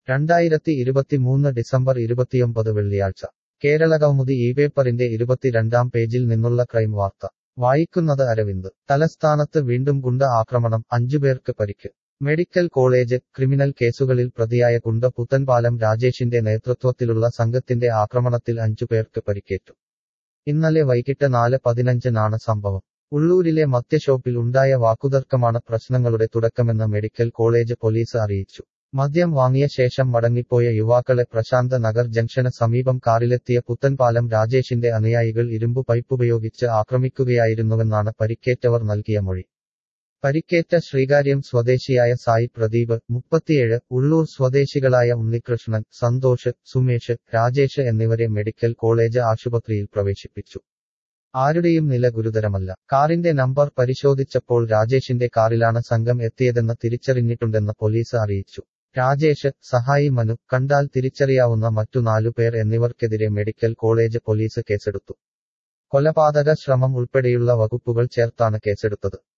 രണ്ടായിരത്തി ഇരുപത്തിമൂന്ന് ഡിസംബർ ഇരുപത്തിയൊമ്പത് വെള്ളിയാഴ്ച കേരള കൗമുദി ഈ പേപ്പറിന്റെ ഇരുപത്തിരണ്ടാം പേജിൽ നിന്നുള്ള ക്രൈം വാർത്ത വായിക്കുന്നത് അരവിന്ദ് തലസ്ഥാനത്ത് വീണ്ടും ഗുണ്ട ആക്രമണം അഞ്ചുപേർക്ക് പരിക്ക് മെഡിക്കൽ കോളേജ് ക്രിമിനൽ കേസുകളിൽ പ്രതിയായ ഗുണ്ട പുത്തൻപാലം രാജേഷിന്റെ നേതൃത്വത്തിലുള്ള സംഘത്തിന്റെ ആക്രമണത്തിൽ അഞ്ചുപേർക്ക് പരിക്കേറ്റു ഇന്നലെ വൈകിട്ട് നാല് പതിനഞ്ചിനാണ് സംഭവം ഉള്ളൂരിലെ മദ്യഷോപ്പിൽ ഉണ്ടായ വാക്കുതർക്കമാണ് പ്രശ്നങ്ങളുടെ തുടക്കമെന്ന് മെഡിക്കൽ കോളേജ് പോലീസ് അറിയിച്ചു മദ്യം വാങ്ങിയ ശേഷം മടങ്ങിപ്പോയ യുവാക്കളെ പ്രശാന്ത നഗർ ജംഗ്ഷന് സമീപം കാറിലെത്തിയ പുത്തൻപാലം രാജേഷിന്റെ അനുയായികൾ ഇരുമ്പു പൈപ്പുപയോഗിച്ച് ആക്രമിക്കുകയായിരുന്നുവെന്നാണ് പരിക്കേറ്റവർ നൽകിയ മൊഴി പരിക്കേറ്റ ശ്രീകാര്യം സ്വദേശിയായ സായി പ്രദീപ് മുപ്പത്തിയേഴ് ഉള്ളൂർ സ്വദേശികളായ ഉണ്ണികൃഷ്ണൻ സന്തോഷ് സുമേഷ് രാജേഷ് എന്നിവരെ മെഡിക്കൽ കോളേജ് ആശുപത്രിയിൽ പ്രവേശിപ്പിച്ചു ആരുടെയും നില ഗുരുതരമല്ല കാറിന്റെ നമ്പർ പരിശോധിച്ചപ്പോൾ രാജേഷിന്റെ കാറിലാണ് സംഘം എത്തിയതെന്ന് തിരിച്ചറിഞ്ഞിട്ടുണ്ടെന്ന് പോലീസ് അറിയിച്ചു രാജേഷ് സഹായി മനു കണ്ടാൽ തിരിച്ചറിയാവുന്ന മറ്റു നാലു പേർ എന്നിവർക്കെതിരെ മെഡിക്കൽ കോളേജ് പോലീസ് കേസെടുത്തു കൊലപാതക ശ്രമം ഉൾപ്പെടെയുള്ള വകുപ്പുകൾ ചേർത്താണ് കേസെടുത്തത്